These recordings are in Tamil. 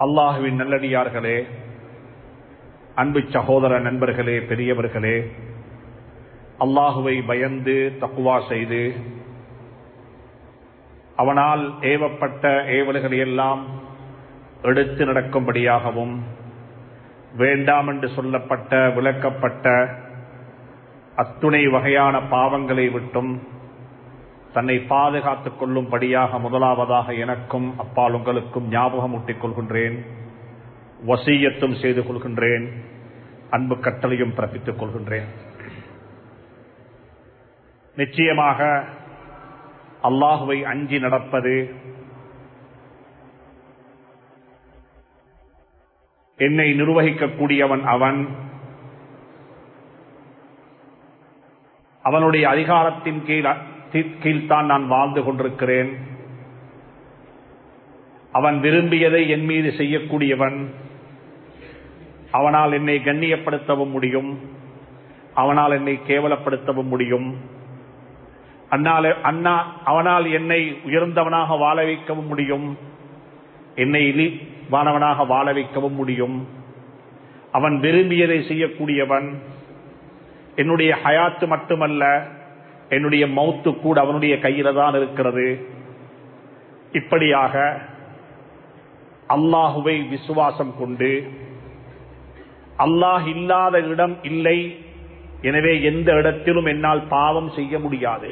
அல்லாஹுவின் நல்லடியார்களே அன்பு சகோதர நண்பர்களே பெரியவர்களே அல்லாஹுவை பயந்து தக்குவா செய்து அவனால் ஏவப்பட்ட ஏவல்களை எல்லாம் எடுத்து நடக்கும்படியாகவும் வேண்டாம் என்று சொல்லப்பட்ட விளக்கப்பட்ட அத்துணை வகையான பாவங்களை விட்டும் தன்னை பாதுகாத்துக் கொள்ளும்படியாக முதலாவதாக எனக்கும் அப்பால் உங்களுக்கும் ஞாபகம் ஊட்டிக் கொள்கின்றேன் வசீயத்தும் செய்து கொள்கின்றேன் அன்பு கட்டளையும் பிறப்பித்துக் கொள்கின்றேன் நிச்சயமாக அல்லாஹுவை அஞ்சி நடப்பது என்னை நிர்வகிக்கக்கூடியவன் அவன் அவனுடைய அதிகாரத்தின் கீழ் கீழ்தான் நான் வாழ்ந்து கொண்டிருக்கிறேன் அவன் விரும்பியதை என் மீது செய்யக்கூடியவன் அவனால் என்னை கண்ணியப்படுத்தவும் முடியும் அவனால் என்னை கேவலப்படுத்தவும் முடியும் அண்ணால அண்ணா அவனால் என்னை உயர்ந்தவனாக வாழ வைக்கவும் முடியும் என்னை இழிவானவனாக வாழ வைக்கவும் முடியும் அவன் விரும்பியதை செய்யக்கூடியவன் என்னுடைய ஹயாத்து மட்டுமல்ல என்னுடைய மௌத்து கூட அவனுடைய கையில தான் இருக்கிறது இப்படியாக அல்லாஹுவை விசுவாசம் கொண்டு அல்லாஹ் இல்லாத இடம் இல்லை எனவே எந்த இடத்திலும் என்னால் பாவம் செய்ய முடியாது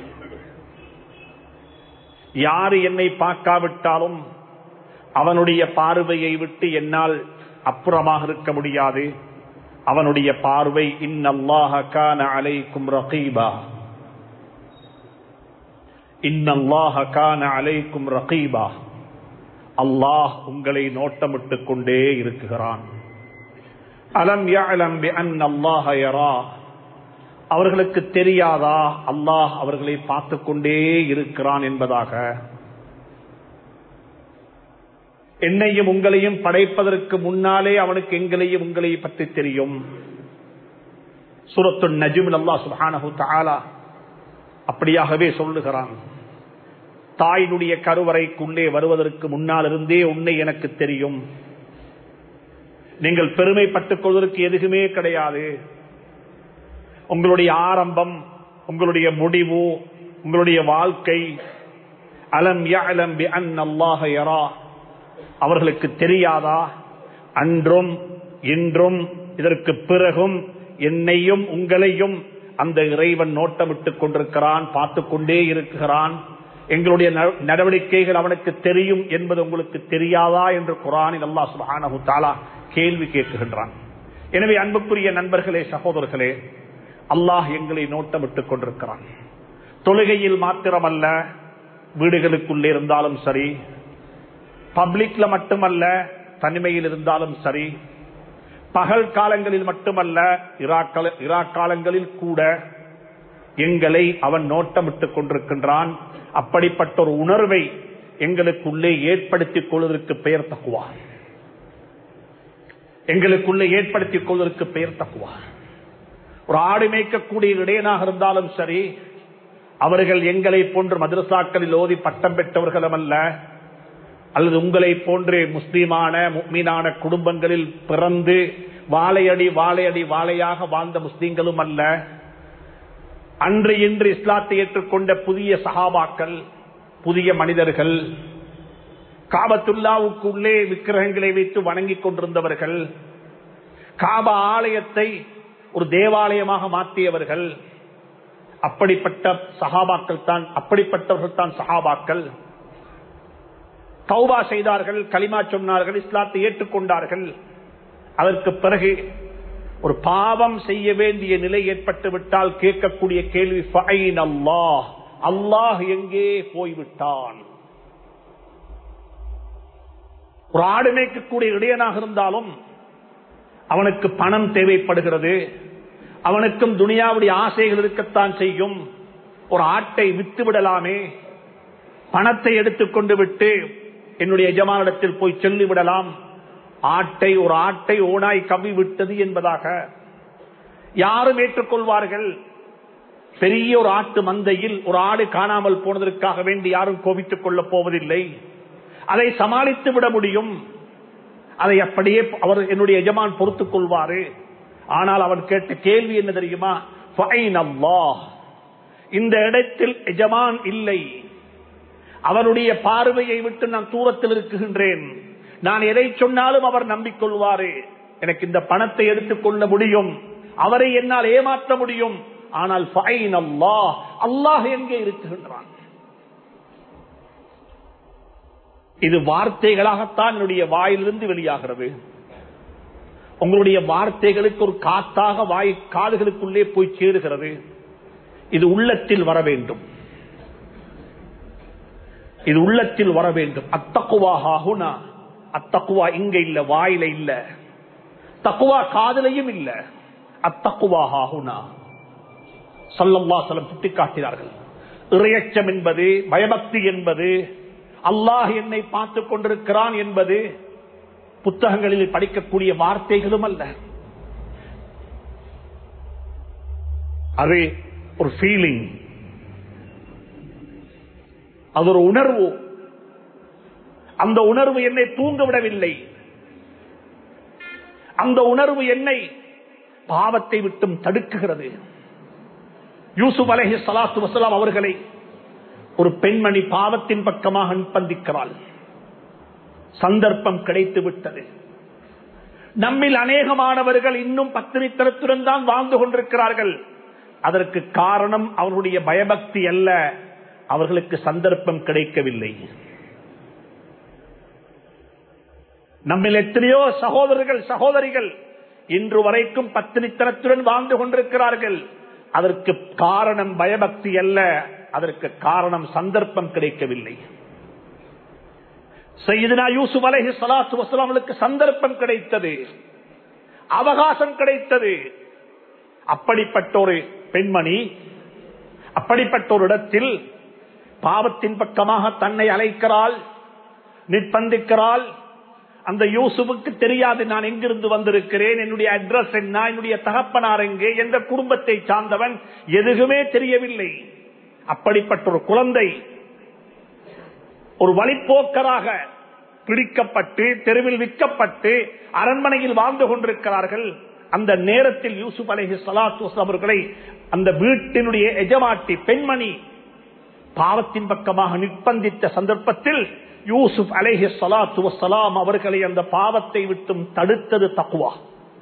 யாரு என்னை பார்க்காவிட்டாலும் அவனுடைய பார்வையை விட்டு என்னால் அப்புறமாக இருக்க முடியாது அவனுடைய பார்வை இன்னல்லாஹ கான அலைக்கும் ரகீபா இன்னல்லாஹ கான அலைக்கும் ரகீபா அல்லாஹ் உங்களை நோட்டமிட்டுக் கொண்டே இருக்குகிறான் அலம் யஅலம் பிஅன்ன அல்லாஹ யரா அவர்களுக்கு தெரியாதா அல்லாஹ் அவர்களை பார்த்து கொண்டே இருக்கிறான் என்பதாக என்னையும் உங்களையும் படைப்பதற்கு முன்னாலே அவனுக்கு எங்களையும் உங்களை பற்றி தெரியும் சுரத்து நஜுமில் அல்லா சுஹானஹு தாலா அப்படியாகவே சொல்லுகிறான் தாயினுடைய கருவறைக்குள்ளே வருவதற்கு முன்னால் இருந்தே உன்னை எனக்கு தெரியும் நீங்கள் பெருமைப்பட்டுக் கொள்வதற்கு எதுவுமே கிடையாது உங்களுடைய ஆரம்பம் உங்களுடைய முடிவு உங்களுடைய வாழ்க்கை அலம் யலம் பி அன் அல்லாஹ யரா அவர்களுக்கு தெரியாதா அன்றும் இன்றும் இதற்கு பிறகும் என்னையும் உங்களையும் அந்த இறைவன் நோட்டமிட்டுக் கொண்டிருக்கிறான் பார்த்து கொண்டே இருக்கிறான் எங்களுடைய நடவடிக்கைகள் அவனுக்கு தெரியும் என்பது உங்களுக்கு தெரியாதா என்று குரானில் அல்லா சுபானு தாலா கேள்வி கேட்குகின்றான் எனவே அன்புக்குரிய நண்பர்களே சகோதரர்களே அல்லாஹ் எங்களை நோட்டமிட்டுக் கொண்டிருக்கிறான் தொழுகையில் மாத்திரமல்ல வீடுகளுக்குள்ளே இருந்தாலும் சரி பப்ளிக்ல மட்டுமல்ல தனிமையில் இருந்தாலும் சரி பகல் காலங்களில் மட்டுமல்ல இரா காலங்களில் கூட எங்களை அவன் நோட்டமிட்டுக் கொண்டிருக்கின்றான் அப்படிப்பட்ட ஒரு உணர்வை எங்களுக்குள்ளே ஏற்படுத்திக் கொள்வதற்கு பெயர் தக்குவா எங்களுக்குள்ளே ஏற்படுத்திக் கொள்வதற்கு பெயர் தக்குவா ஒரு ஆடு மேய்க்கக்கூடிய இடையனாக இருந்தாலும் சரி அவர்கள் எங்களை போன்று மதரசாக்களில் ஓதி பட்டம் பெற்றவர்களும் அல்ல அல்லது உங்களை போன்று முஸ்லீமான மீனான குடும்பங்களில் பிறந்து வாழையடி வாழையடி வாழையாக வாழ்ந்த முஸ்லீம்களும் அல்ல அன்று இன்று இஸ்லாத்தை ஏற்றுக்கொண்ட புதிய சகாபாக்கள் புதிய மனிதர்கள் காபத்துல்லாவுக்கு உள்ளே விக்கிரகங்களை வைத்து வணங்கிக் கொண்டிருந்தவர்கள் காபா ஆலயத்தை ஒரு தேவாலயமாக மாற்றியவர்கள் அப்படிப்பட்ட சகாபாக்கள் தான் அப்படிப்பட்டவர்கள் தான் சகாபாக்கள் தௌபா செய்தார்கள் களிமா சொன்னார்கள் இஸ்லாத்தை ஏற்றுக்கொண்டார்கள் அதற்கு பிறகு ஒரு பாவம் செய்ய வேண்டிய நிலை ஏற்பட்டு விட்டால் கேட்கக்கூடிய கேள்வி அல்லாஹ் அல்லாஹ் எங்கே போய்விட்டான் ஒரு ஆடு மேய்க்கக்கூடிய இடையனாக இருந்தாலும் அவனுக்கு பணம் தேவைப்படுகிறது அவனுக்கும் துனியாவுடைய ஆசைகள் இருக்கத்தான் செய்யும் ஒரு ஆட்டை விட்டு விடலாமே பணத்தை எடுத்துக்கொண்டு விட்டு என்னுடைய எஜமானிடத்தில் போய் சொல்லிவிடலாம் ஆட்டை ஒரு ஆட்டை ஓனாய் கவி விட்டது என்பதாக யாரும் ஏற்றுக்கொள்வார்கள் பெரிய ஒரு ஆட்டு மந்தையில் ஒரு ஆடு காணாமல் போனதற்காக வேண்டி யாரும் கோபித்துக் கொள்ளப் போவதில்லை அதை சமாளித்து விட முடியும் அதை அப்படியே அவர் என்னுடைய எஜமான் பொறுத்துக் கொள்வாரு ஆனால் அவன் கேட்ட கேள்வி என்ன தெரியுமா ஃபைன் அல்லாஹ் இந்த இடத்தில் எஜமான் இல்லை அவருடைய பார்வையை விட்டு நான் தூரத்தில் இருக்குகின்றேன் நான் எதை சொன்னாலும் அவர் நம்பிக்கொள்வாரு எனக்கு இந்த பணத்தை எடுத்துக்கொள்ள முடியும் அவரை என்னால் ஏமாற்ற முடியும் ஆனால் ஃபைன் அல்லாஹ் அல்லாஹ் எங்கே இருக்குகின்றான் இது வார்த்தைகளாகத்தான் என்னுடைய வாயிலிருந்து வெளியாகிறது உங்களுடைய வார்த்தைகளுக்கு ஒரு காத்தாக வாய் காதுகளுக்குள்ளே போய் சேருகிறது இது உள்ளத்தில் வர வேண்டும் இது உள்ளத்தில் வர வேண்டும் அத்தக்குவாகுனா அத்தக்குவா இங்க இல்ல வாயில இல்ல தக்குவா காதலையும் இல்ல அத்தக்குவாகுனா சல்லல்லா சலம் சுட்டிக்காட்டினார்கள் இறையச்சம் என்பது பயபக்தி என்பது அல்லாஹ் என்னை பார்த்துக் கொண்டிருக்கிறான் என்பது புத்தகங்களில் படிக்கக்கூடிய வார்த்தைகளும் அல்ல அது ஒரு ஃபீலிங் அது ஒரு உணர்வு அந்த உணர்வு என்னை தூங்க விடவில்லை அந்த உணர்வு என்னை பாவத்தை விட்டும் தடுக்குகிறது யூசுப் அலஹி சலாத்து வசலாம் அவர்களை ஒரு பெண்மணி பாவத்தின் பக்கமாக நிர்பந்திக்கிறாள் சந்தர்ப்பம் கிடைத்து விட்டது நம்மில் அநேகமானவர்கள் இன்னும் பத்திரித்தனத்துடன் தான் வாழ்ந்து கொண்டிருக்கிறார்கள் அதற்கு காரணம் அவர்களுடைய பயபக்தி அல்ல அவர்களுக்கு சந்தர்ப்பம் கிடைக்கவில்லை நம்மில் எத்தனையோ சகோதரர்கள் சகோதரிகள் இன்று வரைக்கும் பத்தினித்தனத்துடன் வாழ்ந்து கொண்டிருக்கிறார்கள் அதற்கு காரணம் பயபக்தி அல்ல அதற்கு காரணம் சந்தர்ப்பம் கிடைக்கவில்லை செய்தினா யூசுப் அலஹி சலாத்து வசலாமலுக்கு சந்தர்ப்பம் கிடைத்தது அவகாசம் கிடைத்தது அப்படிப்பட்ட ஒரு பெண்மணி அப்படிப்பட்ட ஒரு இடத்தில் பாவத்தின் பக்கமாக தன்னை அழைக்கிறாள் நிர்பந்திக்கிறாள் அந்த யூசுவுக்கு தெரியாது நான் எங்கிருந்து வந்திருக்கிறேன் என்னுடைய அட்ரஸ் என்ன என்னுடைய தகப்பனார் எங்கே எந்த குடும்பத்தை சார்ந்தவன் எதுவுமே தெரியவில்லை அப்படிப்பட்ட ஒரு குழந்தை ஒரு வழிப்போக்கராக பிடிக்கப்பட்டு தெருவில் விற்கப்பட்டு அரண்மனையில் வாழ்ந்து கொண்டிருக்கிறார்கள் அந்த நேரத்தில் யூசுப் அலஹி சலாத்து அவர்களை அந்த வீட்டினுடைய எஜமாட்டி பெண்மணி பாவத்தின் பக்கமாக நிர்பந்தித்த சந்தர்ப்பத்தில் யூசுப் அலேஹி சலாத்து வசலாம் அவர்களை அந்த பாவத்தை விட்டும் தடுத்தது தக்குவா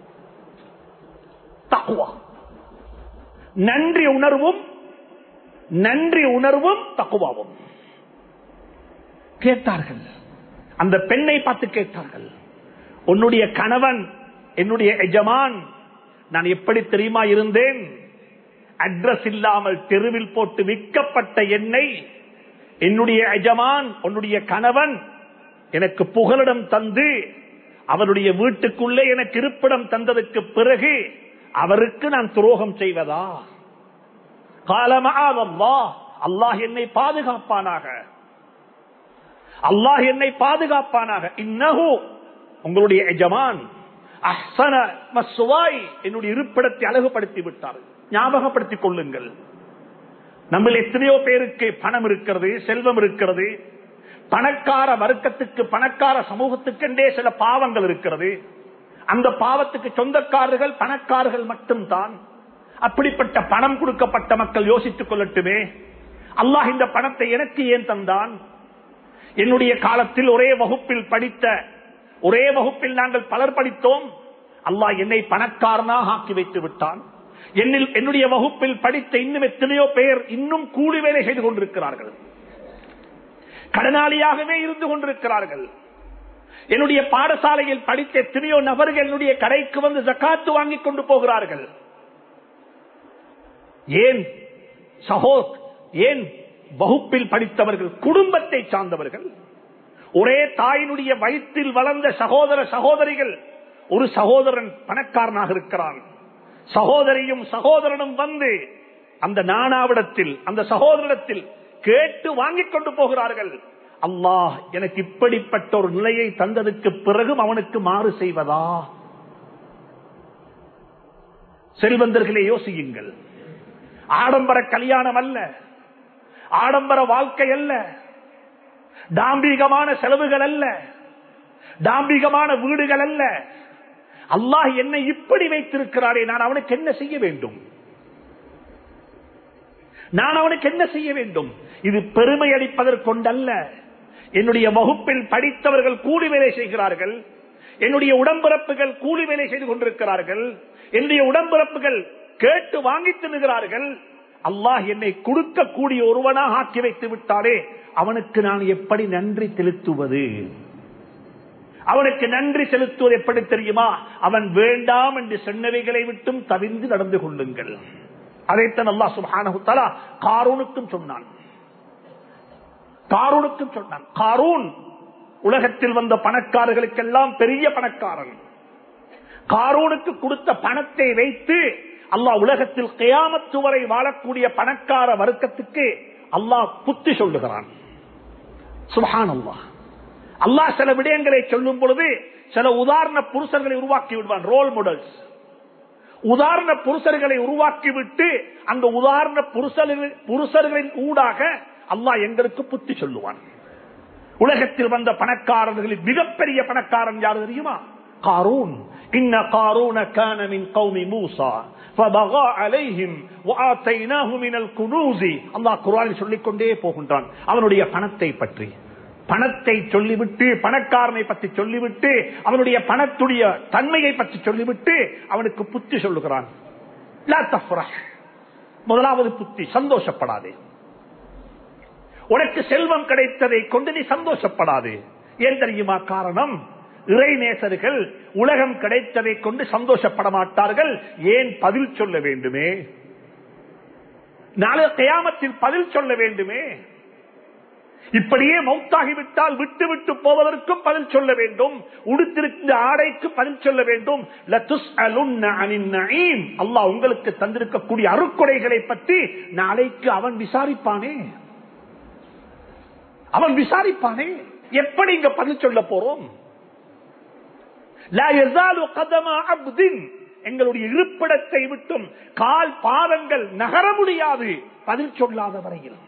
தக்குவா நன்றி உணர்வும் நன்றி உணர்வும் தக்குவாவும் கேட்டார்கள் அந்த பெண்ணை பார்த்து கேட்டார்கள் உன்னுடைய கணவன் என்னுடைய எஜமான் நான் எப்படி தெரியுமா இருந்தேன் அட்ரஸ் இல்லாமல் தெருவில் போட்டு விற்கப்பட்ட எண்ணெய் என்னுடைய எஜமான் உன்னுடைய கணவன் எனக்கு புகலிடம் தந்து அவருடைய வீட்டுக்குள்ளே எனக்கு இருப்பிடம் தந்ததுக்கு பிறகு அவருக்கு நான் துரோகம் செய்வதா காலமாவல்லா அல்லாஹ் என்னை பாதுகாப்பானாக அல்லாஹ் என்னை பாதுகாப்பானாக இன்னஹு உங்களுடைய எஜமான் அஹ்சன மஸ்வாய் என்னுடைய இருப்பிடத்தை அழகுபடுத்தி விட்டார் ஞாபகப்படுத்திக் கொள்ளுங்கள் நம்ம எத்தனையோ பேருக்கு பணம் இருக்கிறது செல்வம் இருக்கிறது பணக்கார வர்க்கத்துக்கு பணக்கார சமூகத்துக்கென்றே சில பாவங்கள் இருக்கிறது அந்த பாவத்துக்கு சொந்தக்காரர்கள் பணக்காரர்கள் மட்டும்தான் அப்படிப்பட்ட பணம் கொடுக்கப்பட்ட மக்கள் யோசித்துக் கொள்ளட்டுமே அல்லாஹ் இந்த பணத்தை எனக்கு ஏன் தந்தான் என்னுடைய காலத்தில் ஒரே வகுப்பில் படித்த ஒரே வகுப்பில் நாங்கள் பலர் படித்தோம் அல்லாஹ் என்னை பணக்காரனாக ஆக்கி வைத்து விட்டான் என்னில் என்னுடைய வகுப்பில் படித்த இன்னும் எத்தனையோ பேர் இன்னும் கூலி வேலை செய்து கொண்டிருக்கிறார்கள் கடனாளியாகவே இருந்து கொண்டிருக்கிறார்கள் என்னுடைய பாடசாலையில் படித்த எத்தனையோ நபர்கள் என்னுடைய கடைக்கு வந்து ஜக்காத்து வாங்கி கொண்டு போகிறார்கள் ஏன் சகோ ஏன் வகுப்பில் படித்தவர்கள் குடும்பத்தை சார்ந்தவர்கள் ஒரே தாயினுடைய வயிற்றில் வளர்ந்த சகோதர சகோதரிகள் ஒரு சகோதரன் பணக்காரனாக இருக்கிறான் சகோதரியும் சகோதரனும் வந்து அந்த நானாவிடத்தில் அந்த சகோதரிடத்தில் கேட்டு வாங்கிக் கொண்டு போகிறார்கள் அல்லாஹ் எனக்கு இப்படிப்பட்ட ஒரு நிலையை தந்ததுக்கு பிறகும் அவனுக்கு மாறு செய்வதா செல்வந்தர்களே யோசியுங்கள் ஆடம்பர கல்யாணம் அல்ல ஆடம்பர வாழ்க்கை அல்ல தாம்பீகமான செலவுகள் அல்ல தாம்பிகமான வீடுகள் அல்ல அல்லாஹ் என்னை இப்படி வைத்திருக்கிறாரே நான் அவனுக்கு என்ன செய்ய வேண்டும் நான் அவனுக்கு என்ன செய்ய வேண்டும் இது பெருமை அடிப்பதற்கொண்டல்ல என்னுடைய வகுப்பில் படித்தவர்கள் கூலி வேலை செய்கிறார்கள் என்னுடைய உடம்பிறப்புகள் கூலி வேலை செய்து கொண்டிருக்கிறார்கள் என்னுடைய உடம்பிறப்புகள் கேட்டு வாங்கி தின்னுகிறார்கள் அல்லாஹ் என்னை கொடுக்கக்கூடிய ஒருவனாக ஆக்கி வைத்து விட்டாலே அவனுக்கு நான் எப்படி நன்றி செலுத்துவது அவனுக்கு நன்றி செலுத்துவது எப்படி தெரியுமா அவன் வேண்டாம் என்று சொன்னவைகளை விட்டும் தவிர்ந்து நடந்து கொள்ளுங்கள் அதைத்தான் அல்லா சுபானகுத்தாலா காரூனுக்கும் சொன்னான் காரூனுக்கும் சொன்னான் காரூன் உலகத்தில் வந்த பணக்காரர்களுக்கெல்லாம் பெரிய பணக்காரன் காரூனுக்கு கொடுத்த பணத்தை வைத்து அல்லாஹ் உலகத்தில் கயாமத்து வரை வாழக்கூடிய பணக்கார வர்க்கத்துக்கு அல்லாஹ் புத்தி சொல்லுகிறான் சுபஹான் அல்லாஹ் அல்லாஹ் சில விடயங்களை சொல்லும் பொழுது சில உதாரண புருஷர்களை உருவாக்கி விடுவான் ரோல் மாடல்ஸ் உதாரண புருஷர்களை உருவாக்கிவிட்டு அந்த உதாரண புருஷர்கள் புருஷர்களின் ஊடாக அல்லாஹ் எங்களுக்கு புத்தி சொல்லுவான் உலகத்தில் வந்த பணக்காரர்களில் மிகப்பெரிய பணக்காரன் யார் தெரியுமா காரூன் இன்ன காரூன கான மின் கௌமி மூசா فبغى عليهم وآتيناه من الكنوز அல்லாஹ் குர்ஆனில் சொல்லிக் கொண்டே போகின்றான் அவனுடைய பணத்தை பற்றி பணத்தை சொல்லிவிட்டு பணக்காரனை பற்றி சொல்லிவிட்டு அவனுடைய பணத்துடைய தன்மையை பற்றி சொல்லிவிட்டு அவனுக்கு புத்தி சொல்லுகிறான் லா தஃப்ரஹ். முதலாவது புத்தி சந்தோஷப்படாதே உனக்கு செல்வம் கிடைத்ததை கொண்டு நீ சந்தோஷப்படாது ஏன் தெரியுமா காரணம் இறைநேசர்கள் உலகம் கிடைத்ததை கொண்டு சந்தோஷப்பட மாட்டார்கள் ஏன் பதில் சொல்ல வேண்டுமே நாளை கயாமத்தில் பதில் சொல்ல வேண்டுமே இப்படியே மௌத்தாகிவிட்டால் விட்டு விட்டு போவதற்கும் பதில் சொல்ல வேண்டும் உடுத்திருந்த ஆடைக்கு பதில் சொல்ல வேண்டும் லதுஸ்அலுன்ன அனின் நஈம். அல்லாஹ் உங்களுக்கு தந்திருக்கக்கூடிய அருக்கொடைகளை பற்றி நாளைக்கு அவன் விசாரிப்பானே அவன் விசாரிப்பானே எப்படி இங்க பதில் சொல்ல போறோம் லா யஸாலு கதம அப்தின். எங்களுடைய இருப்பிடத்தை விட்டும் கால் பாதங்கள் நகர முடியாது பதில் சொல்லாத வரையில்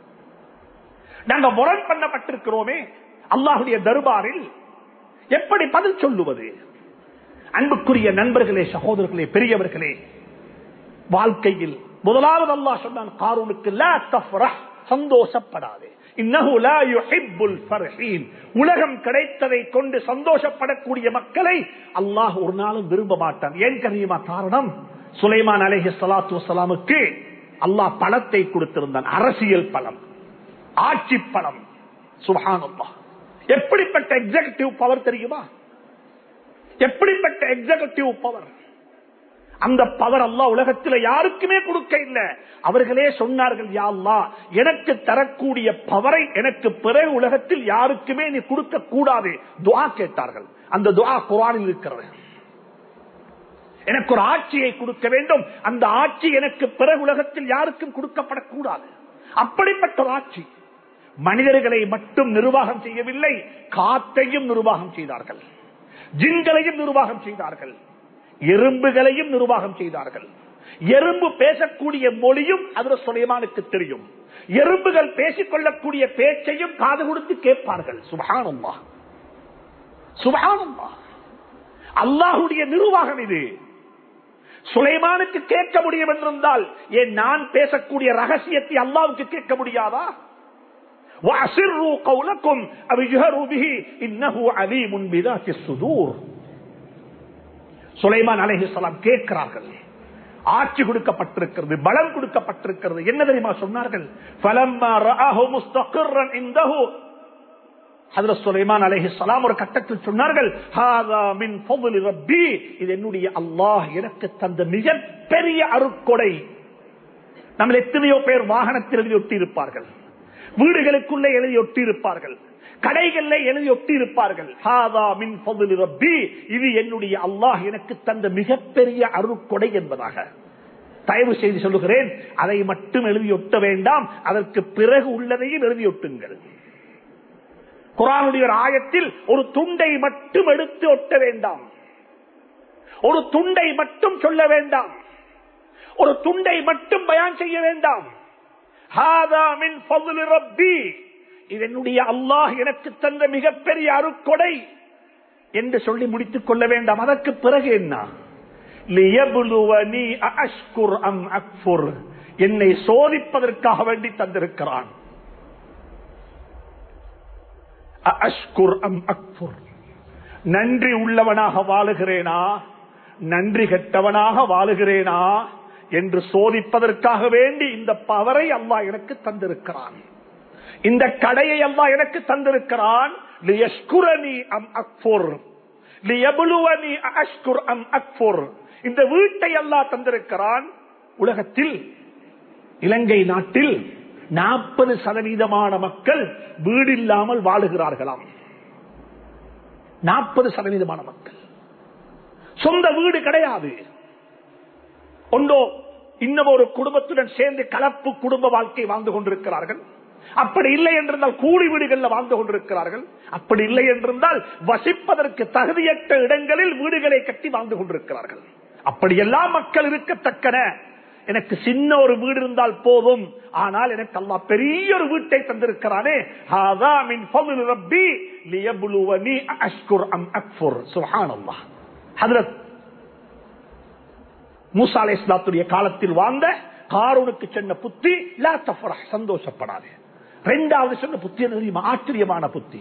நாங்க முரண் பண்ணப்பட்டிருக்கிறோமே அல்லாஹுடைய தர்பாரில் எப்படி பதில் சொல்லுவது அன்புக்குரிய நண்பர்களே சகோதரர்களே பெரியவர்களே வாழ்க்கையில் முதலாவது அல்லாஹ் சொன்னான் காரூனுக்கு லா தஃப்ரஹ், சந்தோஷப்படாதே இன்னஹு லா யுஹிப்புல் ஃபர்ஹீன். உலகம் கிடைத்ததை கொண்டு சந்தோஷப்படக்கூடிய மக்களை அல்லாஹ் ஒரு நாளும் விரும்ப மாட்டான் ஏன் தெரியுமா காரணம் சுலைமான் அலைஹி ஸலாத்து வஸலாமுக்கு அல்லாஹ் பணத்தை கொடுத்திருந்தான் அரசியல் பலம் ஆட்சி பலம் சுபஹானல்லாஹ் எப்படிப்பட்ட எக்ஸிகூட்டிவ் பவர் தெரியுமா எப்படிப்பட்ட எக்ஸிகூட்டிவ் பவர் அந்த பவர் அல்லாஹ் உலகத்தில் யாருக்குமே கொடுக்க இல்ல அவர்களே சொன்னார்கள் யா அல்லாஹ் எனக்கு தரக்கூடிய பவரை எனக்கு பிறகு உலகத்தில் யாருக்குமே நீ கொடுக்க கூடாது துஆ கேட்டார்கள் அந்த துஆ குர்ஆனில் இருக்கிறது எனக்கு ஒரு ஆட்சியை கொடுக்க வேண்டும் அந்த ஆட்சி எனக்கு பிறகு உலகத்தில் யாருக்கும் கொடுக்கப்படக்கூடாது அப்படிப்பட்ட ஒரு ஆட்சி மனிதர்களை மட்டும் நிர்வாகம் செய்யவில்லை காத்தையும் நிர்வாகம் செய்தார்கள் ஜின்களையும் நிர்வாகம் செய்தார்கள் எறும்புகளையும் நிர்வாகம் செய்தார்கள் எறும்பு பேசக்கூடிய மொழியும் அதுல சுலைமானுக்கு தெரியும் எறும்புகள் பேசிக் கொள்ளக்கூடிய பேச்சையும் காது கொடுத்து கேட்பார்கள் சுபஹானம்மா சுபஹானம்மா அல்லாஹுடைய நிர்வாகம் இது சுலைமானுக்கு கேட்க முடியும் என்றிருந்தால் ஏன் நான் பேசக்கூடிய ரகசியத்தை அல்லாவுக்கு கேட்க முடியாதா وَأَسِرُّوا قَوْلَكُمْ أَوْ اجْهَرُوا بِهِ إِنَّهُ عَلِيمٌ بِذَاتِ الصُّدُورِ சுலைமான் அலைஹிஸ்ஸலாம் கேட்கிறார்கள் ஆட்சி கொடுக்கப்பட்டிருக்கிறது பலம் கொடுக்கப்பட்டிருக்கிறது என்ன தெரியுமா சொன்னார்கள் فَلَمَّا رَآهُ مُسْتَقِرًّا عِندَهُ ஹதரத் சுலைமான் அலைஹிஸ்ஸலாம் ஒரு கட்டத்தில் சொன்னார்கள் "ஹாதா மின் ஃபضل ரப்பி இது என்னுடைய அல்லாஹ் எனக்கு தந்த மிக பெரிய அருட்கொடை நம்ம எத்தனையோ பேர் வாகனத்தில் எழுதி ஒட்டி இருப்பார்கள் வீடுகளுக்குள்ளே எழுதி ஒட்டி இருப்பார்கள் கடைகளில் எழுதி ஒட்டி இருப்பார்கள் "ஹாதா மின் ஃபضل ரப்பி இது என்னுடைய அல்லாஹ் எனக்கு தந்த மிகப்பெரிய அருட்கொடை என்பதாக தயவு செய்து சொல்லுகிறேன் அதை மட்டும் எழுதி ஒட்ட வேண்டாம் அதற்கு பிறகு உள்ளதையும் எழுதி ஒட்டுங்கள் குரானுடைய ஒரு ஆயத்தில் ஒரு துண்டை மட்டும் எடுத்து ஒட்ட வேண்டாம் ஒரு துண்டை மட்டும் சொல்ல வேண்டாம் ஒரு துண்டை மட்டும் பயான் செய்ய வேண்டாம் ஹாதா மின் ஃபضل ரப்பி இது என்னுடைய அல்லாஹ் எனக்கு தந்த மிகப்பெரிய அருக்கொடை என்று சொல்லி முடித்துக் கொள்ள வேண்டாம் அதற்கு பிறகு என்ன லியபுலுவனி அஷ்குர் அம் அக்ஃபுர் என்னை சோதிப்பதற்காக வேண்டி தந்திருக்கிறான் அஷ்குர் அம் அக்ஃபுர் நன்றி உள்ளவனாக வாழுகிறேனா நன்றி கெட்டவனாக வாழுகிறேனா என்று சோதிப்பதற்காக வேண்டி இந்த பவரை அல்லாஹ் எனக்கு தந்திருக்கிறான் இந்த கடையை அல்லாஹ் எனக்கு தந்திருக்கிறான் லியஷ்குரனி அம் அக்ஃபுர் லியபுலுவனி அஷ்குர் அம் அக்ஃபுர் இந்த வீட்டை அல்லாஹ் தந்திருக்கிறான் உலகத்தில் இலங்கை நாட்டில் நாற்பது சதவீதமான மக்கள் வீடு இல்லாமல் வாழுகிறார்களாம் நாற்பது சதவீதமான மக்கள் சொந்த வீடு கிடையாது ஒன்றோ இன்னும் ஒரு குடும்பத்துடன் சேர்ந்து கலப்பு குடும்ப வாழ்க்கை வாழ்ந்து கொண்டிருக்கிறார்கள் அப்படி இல்லை என்றிருந்தால் கூலி வீடுகளில் வாழ்ந்து கொண்டிருக்கிறார்கள் அப்படி இல்லை என்றிருந்தால் வசிப்பதற்கு தகுதியற்ற இடங்களில் வீடுகளை கட்டி வாழ்ந்து கொண்டிருக்கிறார்கள் அப்படியெல்லாம் மக்கள் இருக்கத்தக்கன எனக்கு சின்ன ஒரு வீடு இருந்தால் போதும் ஆனால் எனக்கு அல்லா பெரிய ஒரு வீட்டை தந்திருக்கிறானே மூசா அலை இஸ்லாத்துடைய காலத்தில் வாழ்ந்த காரூனுக்கு சொன்ன புத்தி சந்தோஷப்படாது இரண்டாவது சொன்ன புத்தி தெரியுமா ஆச்சரியமான புத்தி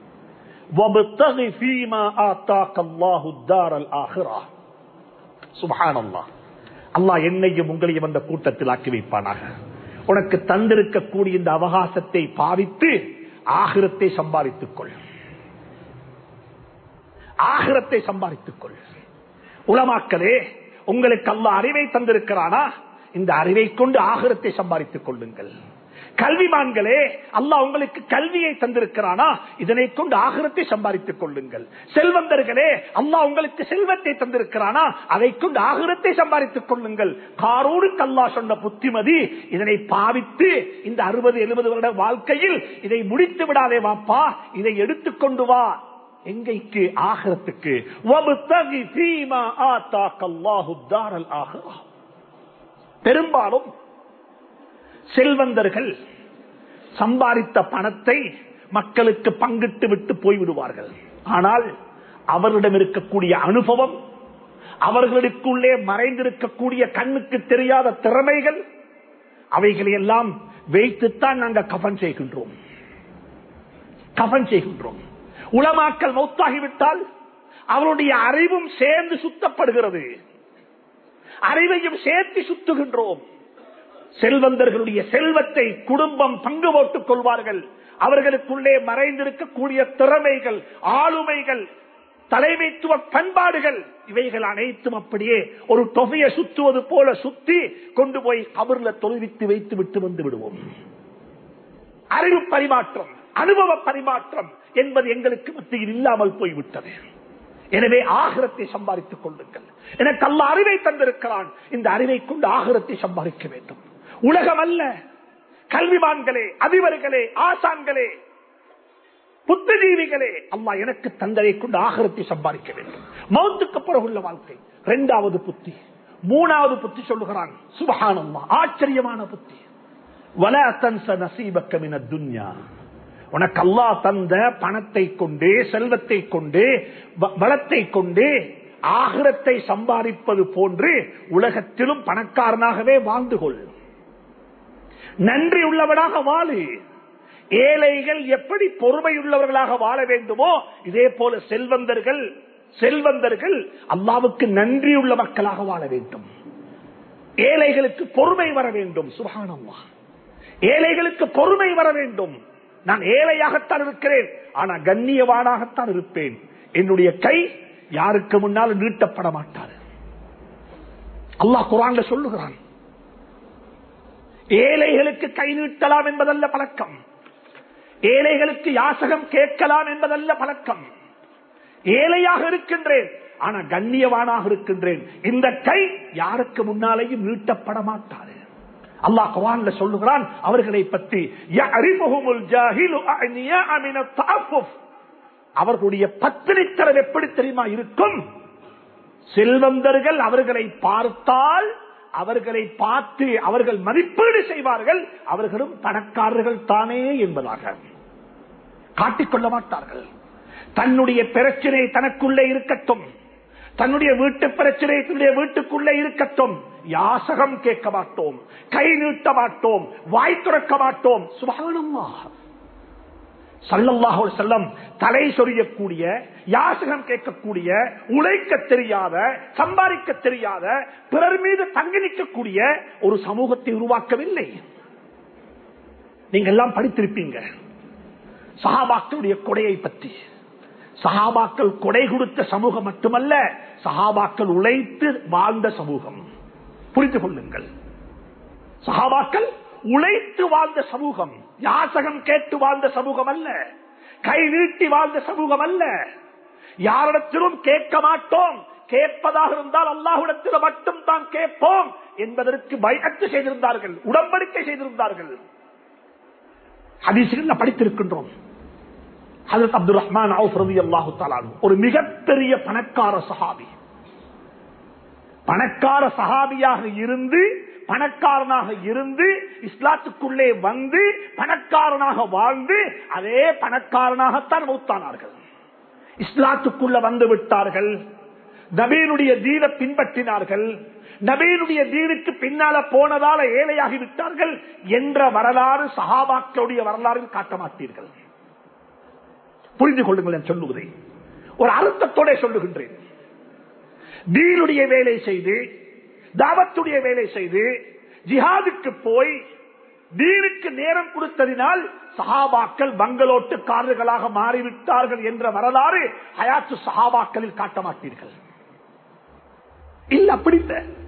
அல்லாஹ் என்னையும் உங்களையும் அந்த கூட்டத்தில் ஆக்கி வைப்பானாக உனக்கு தந்திருக்கக்கூடிய இந்த அவகாசத்தை பாவித்து ஆகிரத்தை சம்பாதித்துக் கொள் ஆகிரத்தை சம்பாதித்துக் கொள் உலமாக்களே உங்களுக்கு அல்ல அறிவை தந்திருக்கிறானா இந்த அறிவை கொண்டு ஆகிரத்தை சம்பாதித்துக் கொள்ளுங்கள் கல்விமான்களே அல்லாஹ் உங்களுக்கு கல்வியை தந்திருக்கிறானா இதனை கொண்டு ஆகிரத்தை சம்பாதித்துக் கொள்ளுங்கள் செல்வந்தர்களே அல்லாஹ் உங்களுக்கு செல்வத்தை தந்திருக்கிறானா அதை கொண்டு ஆகிரத்தை சம்பாதித்துக் கொள்ளுங்கள் காரோடுக்கு அல்லாஹ் சொன்ன புத்திமதி இதனை பாவித்து இந்த அறுபது எழுபது வருட வாழ்க்கையில் இதை முடித்து விடாதே வாப்பா இதை எடுத்துக்கொண்டு வா எங்கைக்கு ஆகரத்துக்கு பெரும்பாலும் செல்வந்தர்கள் சம்பாதித்த பணத்தை மக்களுக்கு பங்கிட்டு விட்டு போய்விடுவார்கள் ஆனால் அவர்களிடம் இருக்கக்கூடிய அனுபவம் அவர்களுக்குள்ளே மறைந்திருக்கக்கூடிய கண்ணுக்கு தெரியாத திறமைகள் அவைகளை எல்லாம் வைத்துத்தான் நாங்கள் கபன் செய்கின்றோம் கபன் செய்கின்றோம் உளமாக்கல் மௌத்தாகிவிட்டால் அவருடைய அறிவும் சேர்ந்து சுத்தப்படுகிறது அறிவையும் சேர்த்து சுத்துகின்றோம் செல்வந்தர்களுடைய செல்வத்தை குடும்பம் பங்கு போட்டுக் கொள்வார்கள் அவர்களுக்குள்ளே மறைந்திருக்கக்கூடிய திறமைகள் ஆளுமைகள் தலைமைத்துவ பண்பாடுகள் இவைகள் அனைத்தும் அப்படியே ஒரு தொகையை சுத்துவது போல சுத்தி கொண்டு போய் கபர்ல தொழுவித்து வைத்து விட்டு வந்து விடுவோம் அறிவு பரிமாற்றம் அனுபவ பரிமாற்றம் என்பது எங்களுக்கு மத்தியில் இல்லாமல் போய்விட்டது எனவே ஆகிரத்தை சம்பாதித்துக் கொள்ளுங்கள் எனக்கு அல்ல அறிவை தந்திருக்கிறான் இந்த அறிவை கொண்டு ஆகிரத்தை சம்பாதிக்க வேண்டும் உலகம் அல்ல கல்விமான்களே அதிபர்களே ஆசான்களே புத்தஜீவிகளே அம்மா எனக்கு தந்தரை கொண்டு ஆகரத்தை சம்பாதிக்க வேண்டும் மௌத்துக்கு பிறகுள்ள வாழ்க்கை இரண்டாவது புத்தி மூணாவது புத்தி சொல்லுகிறான் சுபகானம்மா ஆச்சரியமான புத்தி வல தன்ச நசீபக்கமின துன்யா உனக்கு அல்லா தந்த பணத்தை கொண்டு செல்வத்தை கொண்டு வளத்தை கொண்டு ஆகிரத்தை சம்பாதிப்பது போன்று உலகத்திலும் பணக்காரனாகவே வாழ்ந்து கொள் நன்றி உள்ளவனாக வாழு ஏழைகள் எப்படி பொறுமையுள்ளவர்களாக வாழ வேண்டுமோ இதே போல செல்வந்தர்கள் செல்வந்தர்கள் அல்லாவுக்கு நன்றியுள்ள மக்களாக வாழ வேண்டும் ஏழைகளுக்கு பொறுமை வர வேண்டும் சுகானம்மா ஏழைகளுக்கு பொறுமை வர வேண்டும் நான் ஏழையாகத்தான் இருக்கிறேன் ஆனா கண்ணியவானாகத்தான் இருப்பேன் என்னுடைய கை யாருக்கு முன்னால் நீட்டப்பட மாட்டாது அல்லாஹ் குரான்ல சொல்லுகிறான் ஏழைகளுக்கு கை நீட்டலாம் என்பதல்ல பழக்கம் ஏழைகளுக்கு யாசகம் கேட்கலாம் என்பதல்ல பழக்கம் ஏழையாக இருக்கின்றேன் ஆனா கண்ணியவானாக இருக்கின்றேன் இந்த கை யாருக்கு முன்னாலேயும் நீட்டப்பட மாட்டாது அல்லாஹ் குவான்ல சொல்லுகிறான் அவர்களை பற்றி அவர்களுடைய பத்திரித்தரம் எப்படி தெரியுமா இருக்கும் செல்வந்தர்கள் அவர்களை பார்த்தால் அவர்களை பார்த்து அவர்கள் மதிப்பீடு செய்வார்கள் அவர்களும் பணக்காரர்கள் தானே என்பதாக காட்டிக்கொள்ள மாட்டார்கள் தன்னுடைய பிரச்சனை தனக்குள்ளே இருக்கட்டும் தன்னுடைய வீட்டு பிரச்சனை தன்னுடைய வீட்டுக்குள்ளே இருக்கட்டும் யாசகம் கேட்க மாட்டோம் கை நீட்ட மாட்டோம் வாய் துறக்க மாட்டோம் சுபானம்மா சல்லல்லாஹு செல்லம் தலை சொரியக்கூடிய யாசகம் கேட்கக்கூடிய உழைக்க தெரியாத சம்பாதிக்க தெரியாத பிறர் மீது தங்கி நிற்கக்கூடிய ஒரு சமூகத்தை உருவாக்கவில்லை நீங்க எல்லாம் படித்திருப்பீங்க சஹாபாக்களுடைய கொடையை பற்றி சஹாபாக்கள் கொடை கொடுத்த சமூகம் மட்டுமல்ல சஹாபாக்கள் உழைத்து வாழ்ந்த சமூகம் புரிந்து கொள்ளுங்கள் சஹாபாக்கள் உழைத்து வாழ்ந்த சமூகம் யாசகம் கேட்டு வாழ்ந்த சமூகம் அல்ல கை நீட்டி வாழ்ந்த சமூகம் அல்ல யாரிடத்திலும் கேட்க மாட்டோம் கேட்பதாக இருந்தால் அல்லாஹுடத்தில் மட்டும் தான் கேட்போம் என்பதற்கு பயத்து செய்திருந்தார்கள் உடன்படிக்கை செய்திருந்தார்கள் ஹதீசுகள் படித்திருக்கின்றோம் ஹசரத் அப்துல் ரஹ்மான் அல்லாஹு தாலான் ஒரு மிகப்பெரிய பணக்கார சஹாபி பணக்கார சஹாபியாக இருந்து பணக்காரனாக இருந்து இஸ்லாத்துக்குள்ளே வந்து பணக்காரனாக வாழ்ந்து அதே பணக்காரனாகத்தான் மௌத்தானார்கள் இஸ்லாத்துக்குள்ள வந்து விட்டார்கள் நபீனுடைய தீன பின்பற்றினார்கள் நபீனுடைய தீனுக்கு பின்னால போனதால ஏழையாகி விட்டார்கள் என்ற வரலாறு சஹாபாக்களுடைய வரலாறில் காட்ட மாட்டீர்கள் புரிந்து கொள்ளுங்கள் நான் சொல்லுவதை ஒரு அர்த்தத்தோட சொல்லுகின்றேன் தீனுடைய வேலை செய்து தாவத்துடைய வேலை செய்து ஜிஹாதுக்கு போய் தீனுக்கு நேரம் கொடுத்ததினால் சஹாபாக்கள் பங்களோட்டுக்காரர்களாக மாறிவிட்டார்கள் என்ற வரலாறு ஹயாத்து சஹாபாக்களில் காட்ட மாட்டீர்கள் இல்ல அப்படி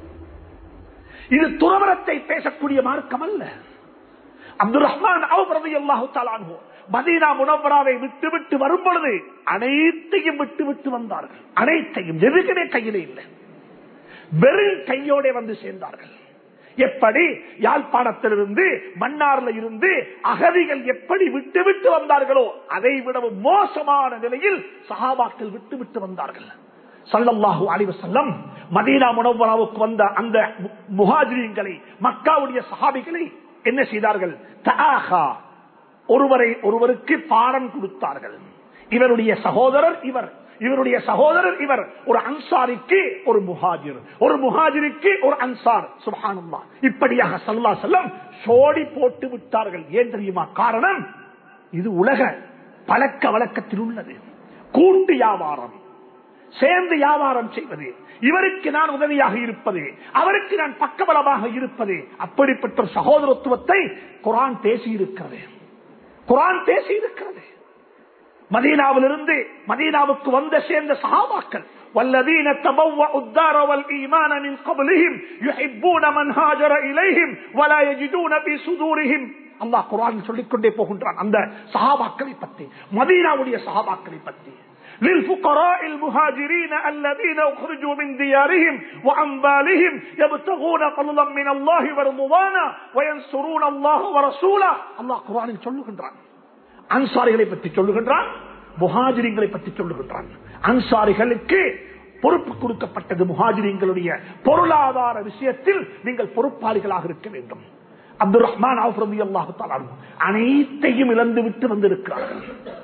இது துறவரத்தை பேசக்கூடிய மார்க்கம் அல்ல அப்துல் ரஹ்மான் அல்லாஹு மதீனா முனவராவை விட்டு விட்டு வரும் பொழுது அனைத்தையும் விட்டு விட்டு வந்தார்கள் அனைத்தையும் எதுக்குமே கையிலே இல்லை வெறும் கையோட வந்து சேர்ந்தார்கள் எப்படி யாழ்ப்பாணத்திலிருந்து மன்னார்ல இருந்து அகதிகள் எப்படி விட்டு விட்டு வந்தார்களோ அதை விடவும் மோசமான நிலையில் சஹாபாக்கள் விட்டு விட்டு வந்தார்கள் சல்லல்லாஹு அலிவ செல்லம் மதீனா முனவராவுக்கு வந்த அந்த முஹாஜிரியங்களை மக்காவுடைய சஹாபிகளை என்ன செய்தார்கள் தஆஹா ஒருவரை ஒருவருக்கு பாடம் கொடுத்தார்கள் இவருடைய சகோதரர் இவர் இவருடைய சகோதரர் இவர் ஒரு அன்சாரிக்கு ஒரு முஹாஜிர் ஒரு முஹாஜிருக்கு ஒரு அன்சார் சுபானுல்லா இப்படியாக சல்லா செல்லம் சோடி போட்டு விட்டார்கள் ஏன் தெரியுமா காரணம் இது உலக பழக்க வழக்கத்தில் உள்ளது கூட்டு வியாபாரம் சேர்ந்து வியாபாரம் செய்வது இவருக்கு நான் உதவியாக இருப்பது அவருக்கு நான் பக்கபலமாக இருப்பது அப்படிப்பட்ட ஒரு சகோதரத்துவத்தை குரான் பேசி இருக்கிறது குரான் பேசி இருக்கிறது மதீனாவிலிருந்து மதீனாவுக்கு வந்த சேர்ந்த சகாபாக்கள் والذين تبوأوا الدار والإيمان من قبلهم يحبون من هاجر إليهم ولا يجدون في صدورهم அல்லாஹ் குரான் சொல்லிக் கொண்டே போகின்றான் அந்த சஹாபாக்களை பற்றி மதீனாவுடைய சஹாபாக்களை பற்றி للفقراء المهاجرين الذين اخرجوا من ديارهم واموالهم يبتغون فضلا من الله ورضوانا وينصرون الله ورسوله الله குர்ஆனில் சொல்லுகின்றான் அன்சாரிகளை பற்றி சொல்லுகின்றான் முஹாஜிரிங்களை பற்றி சொல்லுகின்றான் அன்சாரிகளுக்கு பொறுப்பு கொடுக்கப்பட்டது முஹாஜிரிங்களுடைய பொருளாதார விஷயத்தில் நீங்கள் பொறுப்பாளிகளாக இருக்க வேண்டும் அப்துல் ரஹ்மான் அல்லாஹு அனைத்தையும் இழந்து விட்டு வந்திருக்கிறார்கள்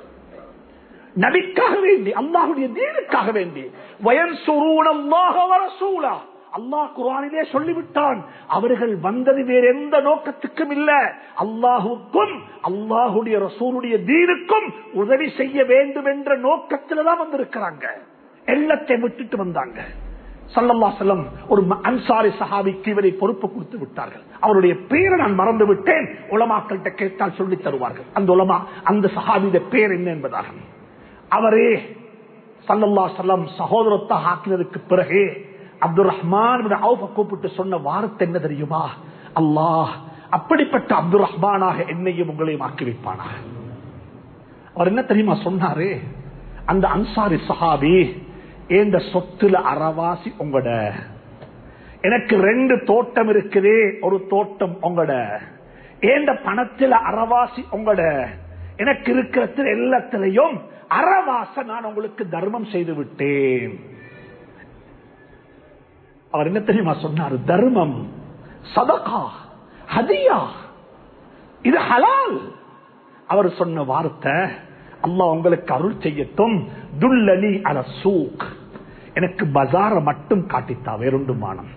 நபிக்காக வேண்டி அல்லாஹுடைய தீனுக்காக வேண்டி வயன் சுரூணம் அல்லாஹ் குரானிலே சொல்லிவிட்டான் அவர்கள் வந்தது வேற எந்த நோக்கத்துக்கும் இல்ல அல்லாஹுக்கும் அல்லாஹுடைய ரசூலுடைய தீனுக்கும் உதவி செய்ய வேண்டும் என்ற நோக்கத்தில் தான் வந்திருக்கிறாங்க எல்லாத்தை விட்டுட்டு வந்தாங்க சல்லல்லா செல்லம் ஒரு அன்சாரி சஹாபிக்கு இவரை பொறுப்பு கொடுத்து விட்டார்கள் அவருடைய பேரை நான் மறந்து விட்டேன் உலமாக்கள்கிட்ட கேட்டால் சொல்லி தருவார்கள் அந்த உலமா அந்த சஹாபியுடைய பேர் என்ன என்பதாக அவரே சல்லல்லா செல்லம் சகோதரத்தை ஆக்கினதுக்கு பிறகு அப்துல் ரஹ்மான் கூப்பிட்டு சொன்ன வார்த்தை என்ன தெரியுமா அல்லாஹ் அப்படிப்பட்ட அப்துல் ரஹ்மானாக என்னையும் உங்களையும் ஆக்கி வைப்பானா அவர் என்ன தெரியுமா சொன்னாரு அந்த அன்சாரி சஹாபி ஏந்த சொத்துல அறவாசி உங்களோட எனக்கு ரெண்டு தோட்டம் இருக்குதே ஒரு தோட்டம் உங்களோட ஏந்த பணத்துல அறவாசி உங்களோட எனக்கு இருக்கிற எல்லாத்திலையும் அறவாச நான் உங்களுக்கு தர்மம் செய்து விட்டேன் அவர் என்ன தெரியுமா சொன்னார் தர்மம் சதகா ஹதியா இது ஹலால் அவர் சொன்ன வார்த்தை அல்லாஹ் உங்களுக்கு அருள் செய்யட்டும் துல்லனி அல சூக் எனக்கு பஜார மட்டும் காட்டித்தா வேறொன்று மானம்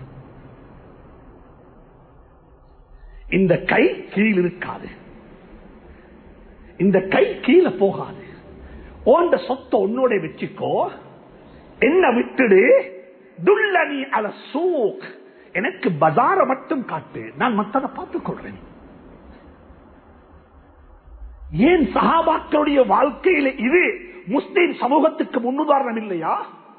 இந்த கை கீழ் இருக்காது இந்த கை கீழே போகாது ஓண்ட சொத்தை உன்னோட வச்சுக்கோ என்ன விட்டுடு துல்லனி அல சூக் எனக்கு பஜார மட்டும் காட்டு நான் மத்ததை பார்த்துக் கொள்றேன் ஏன் சஹாபாக்களுடைய வாழ்க்கையில இது முஸ்லிம் சமூகத்துக்கு முன்னுதாரணம் இல்லையா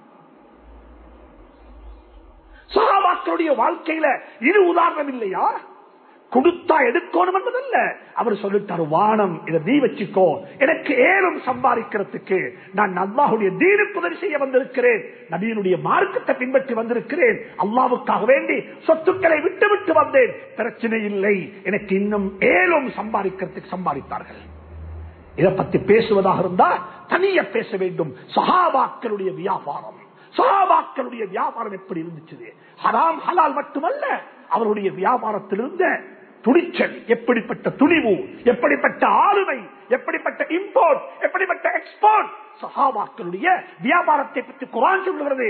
சஹாபாக்களுடைய வாழ்க்கையில இது உதாரணம் இல்லையா கொடுத்தா எடுக்கணும் என்பதல்ல அவர் சொல்லிட்டாரு வானம் இதை நீ வச்சுக்கோ எனக்கு ஏழும் சம்பாதிக்கிறதுக்கு நான் அல்லாஹுடைய தீனுக்கு உதவி செய்ய வந்திருக்கிறேன் நபியினுடைய மார்க்கத்தை பின்பற்றி வந்திருக்கிறேன் அல்லாவுக்காக வேண்டி சொத்துக்களை விட்டு விட்டு வந்தேன் பிரச்சனை இல்லை எனக்கு இன்னும் ஏழும் சம்பாதிக்கிறதுக்கு சம்பாதித்தார்கள் இதை பத்தி பேசுவதாக இருந்தா தனிய பேச வேண்டும் சஹாபாக்களுடைய வியாபாரம் சஹாபாக்களுடைய வியாபாரம் எப்படி இருந்துச்சு ஹராம் ஹலால் மட்டுமல்ல அவருடைய வியாபாரத்தில் இருந்த துணிச்சல் எப்படிப்பட்ட துணிவு எப்படிப்பட்ட ஆளுமை எப்படிப்பட்ட இம்போர்ட் எப்படிப்பட்ட எக்ஸ்போர்ட் சஹாபாக்களுடைய வியாபாரத்தை பற்றி குரான் சொல்லுகிறது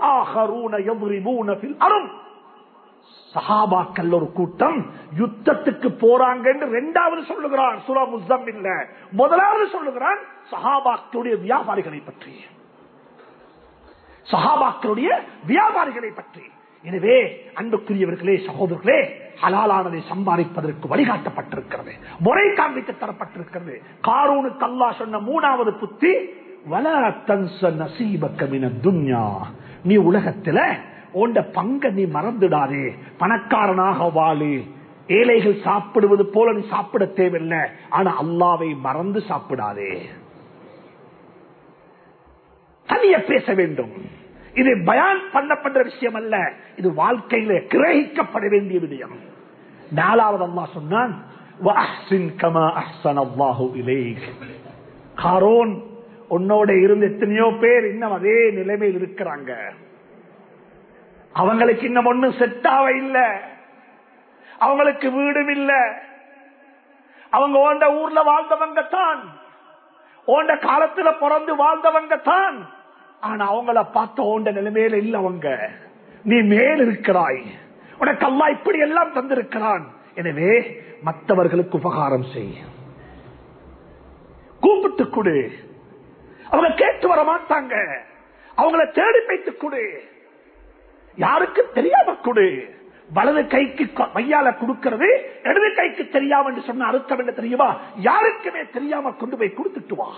அரும் சஹாபாக்கள் ஒரு கூட்டம் யுத்தத்துக்கு போறாங்க என்று இரண்டாவது சொல்லுகிறான் சுரா முஸ்தம் இல்ல முதலாவது சொல்லுகிறான் சஹாபாக்களுடைய வியாபாரிகளை பற்றி சஹாபாக்களுடைய வியாபாரிகளை பற்றி எனவே அன்புக்குரியவர்களே சகோதரர்களே ஹலாலானதை சம்பாதிப்பதற்கு வழிகாட்டப்பட்டிருக்கிறது முறை காண்பித்து தரப்பட்டிருக்கிறது காரூனுக்கு அல்லா சொன்ன மூணாவது புத்தி வல தன்ச நசீபக்கமின துன்யா நீ உலகத்துல உண்ட பங்க நீ மறந்துடாதே பணக்காரனாக வாழு ஏழைகள் சாப்பிடுவது போல நீ சாப்பிட தேவையில்லை ஆனா அல்லாவை மறந்து சாப்பிடாதே தனிய பேச வேண்டும் இது பயான் பண்ணப்பட்ட விஷயம் அல்ல இது வாழ்க்கையில கிரகிக்கப்பட வேண்டிய விடயம் நாலாவது அம்மா சொன்னான் உன்னோட இருந்து எத்தனையோ பேர் இன்னும் அதே நிலைமையில் இருக்கிறாங்க அவங்களுக்கு இன்னும் ஒண்ணும் செட்டாவ இல்ல அவங்களுக்கு வீடும் இல்ல அவங்க ஓண்ட ஊர்ல வாழ்ந்தவங்க தான் ஓண்ட காலத்துல பிறந்து வாழ்ந்தவங்க தான் ஆனா அவங்கள பார்த்த ஓண்ட நிலைமையில இல்ல அவங்க நீ மேல் இருக்கிறாய் உனக்கு அல்லா இப்படி எல்லாம் தந்திருக்கிறான் எனவே மற்றவர்களுக்கு உபகாரம் செய் கூப்பிட்டு கொடு அவங்க கேட்டு வர மாட்டாங்க அவங்கள தேடி வைத்து கொடு யாருக்கு தெரியாம கொடு வலது கைக்கு மையால கொடுக்கிறது இடது கைக்கு தெரியாம என்று சொன்ன அர்த்தம் என்ன தெரியுமா யாருக்குமே தெரியாம கொண்டு போய் கொடுத்துட்டு வா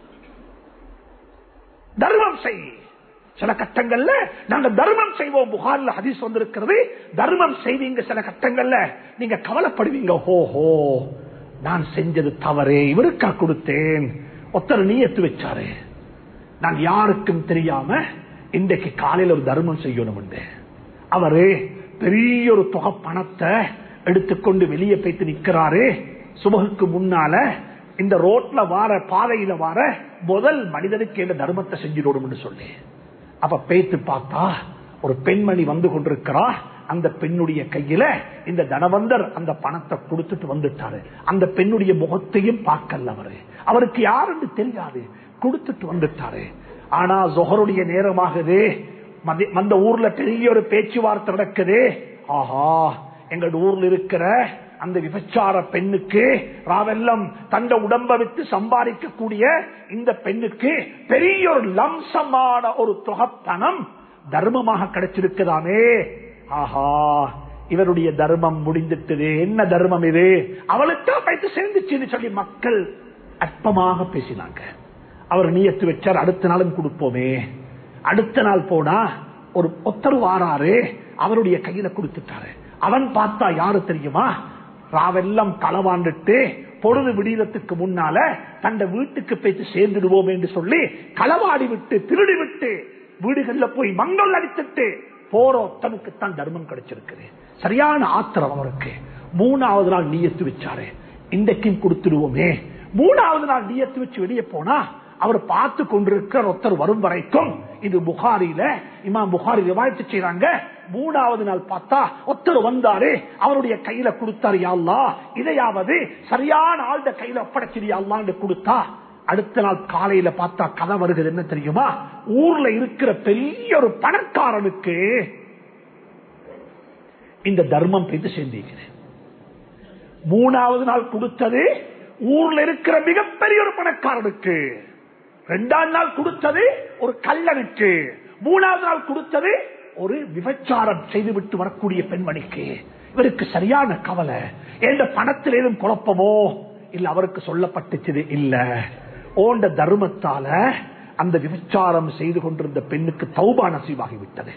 தர்மம் செய் சில கட்டங்கள்ல நாங்க தர்மம் செய்வோம் புகார்ல ஹதீஸ் வந்திருக்கிறது தர்மம் செய்வீங்க சில கட்டங்கள்ல நீங்க கவலைப்படுவீங்க ஹோஹோ நான் செஞ்சது தவறே இவருக்கா கொடுத்தேன் ஒத்தர் நீயத்து வச்சாரு நான் யாருக்கும் தெரியாம இன்றைக்கு காலையில் ஒரு தர்மம் செய்யணும் அவரு பெரிய ஒரு தொகை பணத்தை எடுத்துக்கொண்டு வெளியே போய்த்து நிக்கிறாரு சுபகுக்கு முன்னால இந்த ரோட்ல வார பாதையில வார முதல் மனிதனுக்கு என்ன தர்மத்தை செஞ்சிடணும் சொல்லி அப்ப பேத்து பார்த்தா ஒரு பெண்மணி வந்து கொண்டிருக்கிறா அந்த பெண்ணுடைய கையில இந்த தனவந்தர் அந்த பணத்தை கொடுத்துட்டு வந்துட்டாரு அந்த பெண்ணுடைய முகத்தையும் பார்க்கல அவரு அவருக்கு யாருன்னு தெரியாது கொடுத்துட்டு வந்துட்டாரு ஆனா ஜொஹருடைய நேரமாகுது அந்த ஊர்ல பெரிய ஒரு பேச்சுவார்த்தை நடக்குது ஆஹா எங்க ஊர்ல இருக்கிற அந்த விபச்சார பெண்ணுக்கு ராவெல்லாம் தந்த உடம்ப விட்டு சம்பாதிக்கக்கூடிய இந்த பெண்ணுக்கு பெரிய ஒரு லம்சமான ஒரு தொகப்பணம் தர்மமாக கிடைச்சிருக்குதாமே ஆஹா இவருடைய தர்மம் முடிந்துட்டது என்ன தர்மம் இது அவளுக்கா பைத்து சேர்ந்துச்சுன்னு சொல்லி மக்கள் அற்பமாக பேசினாங்க அவர் நீயத்து வச்சார் அடுத்த நாளும் கொடுப்போமே அடுத்த நாள் போனா ஒரு ஒத்தர் வாராரு அவருடைய கையில கொடுத்துட்டாரு அவன் பார்த்தா யாரு தெரியுமா ராவெல்லாம் களவாண்டுட்டு பொழுது விடியலத்துக்கு முன்னால தந்த வீட்டுக்கு போயிட்டு சேர்ந்துடுவோம் என்று சொல்லி களவாடி விட்டு திருடி விட்டு வீடுகள்ல போய் மங்கள் அடித்துட்டு போற ஒத்தனுக்கு தான் தர்மம் கிடைச்சிருக்கு சரியான ஆத்திரம் அவருக்கு மூணாவது நாள் நீயத்து வச்சாரு இன்றைக்கும் கொடுத்துடுவோமே மூணாவது நாள் நீயத்து வச்சு வெளியே போனா அவர் பார்த்து கொண்டிருக்கிற ஒருத்தர் வரும் வரைக்கும் இது புகாரில இமாம் புகாரி ரிவாய்த்து செய்யறாங்க மூணாவது நாள் பார்த்தா ஒருத்தர் வந்தாரு அவருடைய கையில கொடுத்தாரு யாழ்லா இதையாவது சரியான ஆழ்ந்த கையில ஒப்படைச்சிரு யாழ்லான்னு கொடுத்தா அடுத்த நாள் காலையில பார்த்தா கதை வருகிறது என்ன தெரியுமா ஊர்ல இருக்கிற பெரிய ஒரு பணக்காரனுக்கு இந்த தர்மம் போயிட்டு சேர்ந்திருக்கிறது மூணாவது நாள் கொடுத்தது ஊர்ல இருக்கிற மிகப்பெரிய ஒரு பணக்காரனுக்கு ரெண்டாம் நாள் கொடுத்தது ஒரு கல்லனுக்கு மூணாவது நாள் கொடுத்தது ஒரு விபச்சாரம் செய்துவிட்டு வரக்கூடிய பெண்மணிக்கு இவருக்கு சரியான கவலை எந்த பணத்தில் ஏதும் குழப்பமோ இல்ல அவருக்கு சொல்லப்பட்டுச்சது இல்ல ஓண்ட தர்மத்தால அந்த விபச்சாரம் செய்து கொண்டிருந்த பெண்ணுக்கு தௌபா நசீவாகிவிட்டது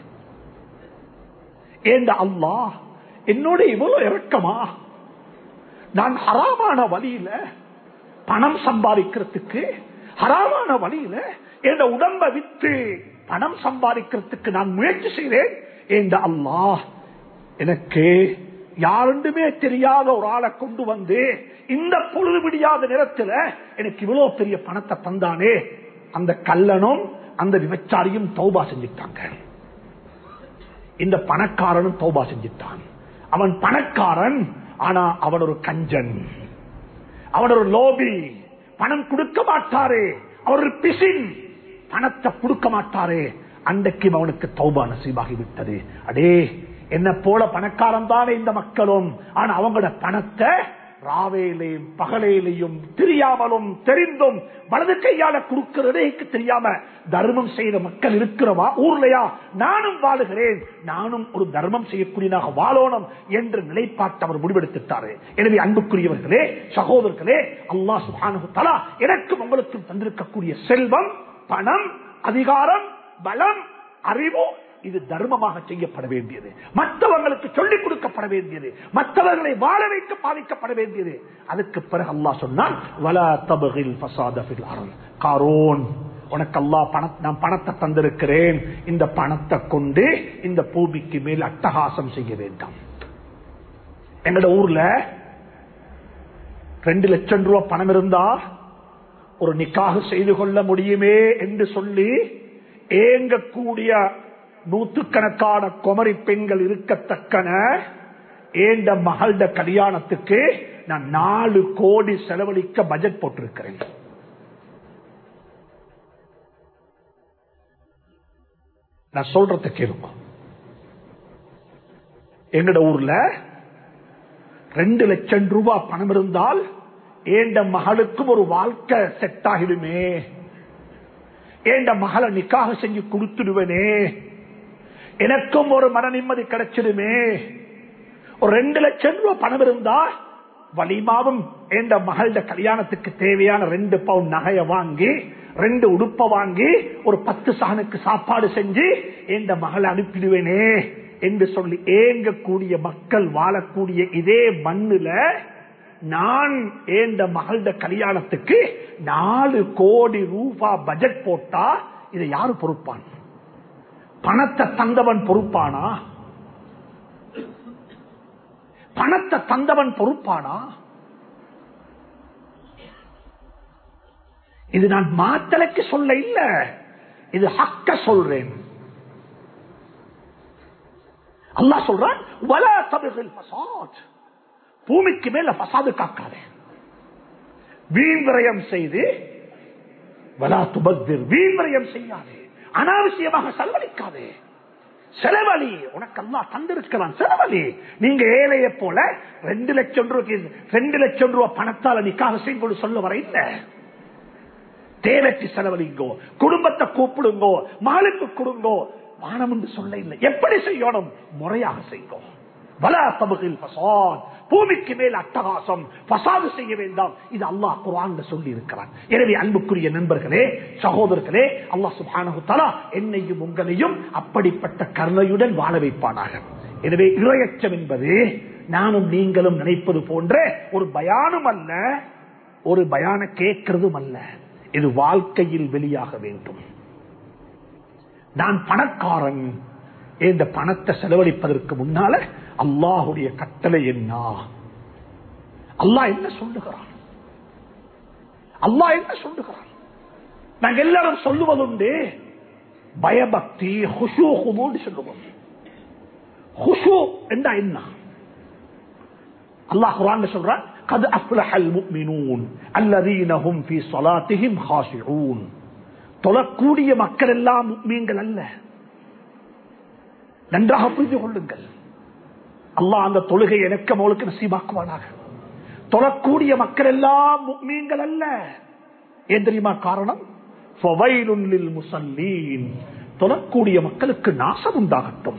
ஏண்ட அல்லாஹ் என்னோட இவ்வளவு இறக்கமா நான் ஹராமான வழியில பணம் சம்பாதிக்கிறதுக்கு ஹராமான வழியில என் உடம்ப வித்து பணம் சம்பாதிக்கிறதுக்கு நான் முயற்சி செய்தேன் என்ற அல்லாஹ் எனக்கு யாருண்டுமே தெரியாத ஒரு ஆளை கொண்டு வந்து இந்த பொழுது விடியாத நேரத்தில் எனக்கு இவ்வளவு பெரிய பணத்தை தந்தானே அந்த கல்லனும் அந்த விபச்சாரியும் தௌபா செஞ்சுட்டாங்க இந்த பணக்காரனும் தௌபா செஞ்சுட்டான் அவன் பணக்காரன் ஆனா அவன் ஒரு கஞ்சன் அவன் ஒரு லோபி பணம் கொடுக்க மாட்டாரே அவர் ஒரு பிசின் பணத்தை கொடுக்க மாட்டாரே அன்றைக்கு அவனுக்கு தௌபா நசீபாகி விட்டது அடே என்ன போல பணக்காரன் தானே இந்த மக்களும் ஆனா அவங்களோட பணத்தை ராவேலையும் பகலையிலையும் தெரியாமலும் தெரிந்தும் வலது கையால கொடுக்கிறதேக்கு தெரியாம தர்மம் செய்த மக்கள் இருக்கிறவா ஊர்லயா நானும் வாழுகிறேன் நானும் ஒரு தர்மம் செய்யக்கூடியதாக வாழணும் என்ற நிலைப்பாட்டு அவர் முடிவெடுத்துட்டாரு எனவே அன்புக்குரியவர்களே சகோதரர்களே அல்லா சுபானு தலா எனக்கும் உங்களுக்கும் தந்திருக்கக்கூடிய செல்வம் பணம் அதிகாரம் பலம் அறிவு இது தர்மமாக செய்யப்பட வேண்டியது மற்றவங்களுக்கு சொல்லிக் கொடுக்கப்பட வேண்டியது மற்றவர்களை வாழ வைக்க பாதிக்கப்பட வேண்டியது அதுக்கு பிறகு அல்லா சொன்னால் காரோன் உனக்கு அல்லா பணம் நான் பணத்தை தந்திருக்கிறேன் இந்த பணத்தை கொண்டு இந்த பூமிக்கு மேல் அட்டகாசம் செய்ய வேண்டாம் எங்கட ஊர்ல ரெண்டு லட்சம் ரூபாய் பணம் இருந்தா ஒரு நிக்காக செய்து கொள்ள முடியுமே என்று சொல்லி ஏங்கக்கூடிய நூத்துக்கணக்கான குமரி பெண்கள் இருக்கத்தக்கன ஏண்ட மகள கல்யாணத்துக்கு நான் நாலு கோடி செலவழிக்க பட்ஜெட் போட்டிருக்கிறேன் நான் சொல்றத கேளுங்க எங்கட ஊர்ல ரெண்டு லட்சம் ரூபாய் பணம் இருந்தால் ஏண்ட மகளுக்கும் ஒரு வாழ்க்கை செட் ஆகிடுமே ஏண்ட மகளை நிக்காக செஞ்சு கொடுத்துடுவேனே எனக்கும் ஒரு மன நிம்மதி கிடைச்சிடுமே ஒரு ரெண்டு லட்சம் ரூபாய் பணம் இருந்தா வலிமாவும் என்ற மகள கல்யாணத்துக்கு தேவையான ரெண்டு பவுன் நகைய வாங்கி ரெண்டு உடுப்ப வாங்கி ஒரு பத்து சகனுக்கு சாப்பாடு செஞ்சு எந்த மகளை அனுப்பிடுவேனே என்று சொல்லி ஏங்கக்கூடிய மக்கள் வாழக்கூடிய இதே மண்ணுல நான் ஏந்த மகள கல்யாணத்துக்கு நாலு கோடி ரூபா பட்ஜெட் போட்டா இதை யாரு பொறுப்பான் பணத்தை தந்தவன் பொறுப்பானா பணத்தை தந்தவன் பொறுப்பானா இது நான் மாத்தலைக்கு சொல்ல இல்ல இது ஹக்க சொல்றேன் அல்லா சொல்றான் வல தபிகள் பசாத் பூமிக்கு மேல பசாது காக்காதே வீண் விரயம் செய்து வலா துபத்திர் வீண் விரயம் செய்யாதே அனாவசியமாக செலவழிக்காதே செலவழி உனக்கு அல்லா தந்திருக்கிறான் செலவழி நீங்க ஏழைய போல ரெண்டு லட்சம் ரூபாய்க்கு ரெண்டு லட்சம் ரூபாய் பணத்தால நிக்காக செய்து சொல்ல வர இல்ல தேவைக்கு செலவழிங்கோ குடும்பத்தை கூப்பிடுங்கோ மகளுக்கு கொடுங்கோ வானம் என்று சொல்ல இல்லை எப்படி செய்யணும் முறையாக செய்யும் வலா தபுகில் பசாத் பூமிக்கு மேல் அட்டகாசம் பசாது செய்ய வேண்டாம் இது அல்லாஹ் குரான் சொல்லி இருக்கிறான் எனவே அன்புக்குரிய நண்பர்களே சகோதரர்களே அல்லாஹ் சுபானு தலா என்னையும் உங்களையும் அப்படிப்பட்ட கருணையுடன் வாழ வைப்பானாக எனவே இரையச்சம் என்பது நானும் நீங்களும் நினைப்பது போன்ற ஒரு பயானும் அல்ல ஒரு பயான கேட்கிறதும் அல்ல இது வாழ்க்கையில் வெளியாக வேண்டும் நான் பணக்காரன் இந்த பணத்தை செலவழிப்பதற்கு முன்னால அல்லாஹுடைய கட்டளை என்ன அல்லாஹ் என்ன சொல்லுகிறான் அல்லாஹ் என்ன சொல்லுகிறான் நாங்க எல்லாரும் சொல்லுவதுண்டு பயபக்தி ஹுஷு ஹுமோன்னு சொல்லுவோம் ஹுஷு என்றா என்ன அல்லாஹ் குரான் சொல்றான் قد أفلح المؤمنون الذين هم في صلاتهم خاشعون தொழக்கூடிய மக்கள் எல்லாம் முக்மீன்கள் அல்ல நன்றாக புரிந்து கொள்ளுங்கள் அல்லாஹ் அந்த தொழுகை எனக்கு அவளுக்கு நசீபாக்குவானாக தொழக்கூடிய மக்கள் எல்லாம் முக்மீன்கள் அல்ல ஏன் தெரியுமா காரணம் ஃபவைலுன் லில் முஸல்லீன் தொழக்கூடிய மக்களுக்கு நாசம் உண்டாகட்டும்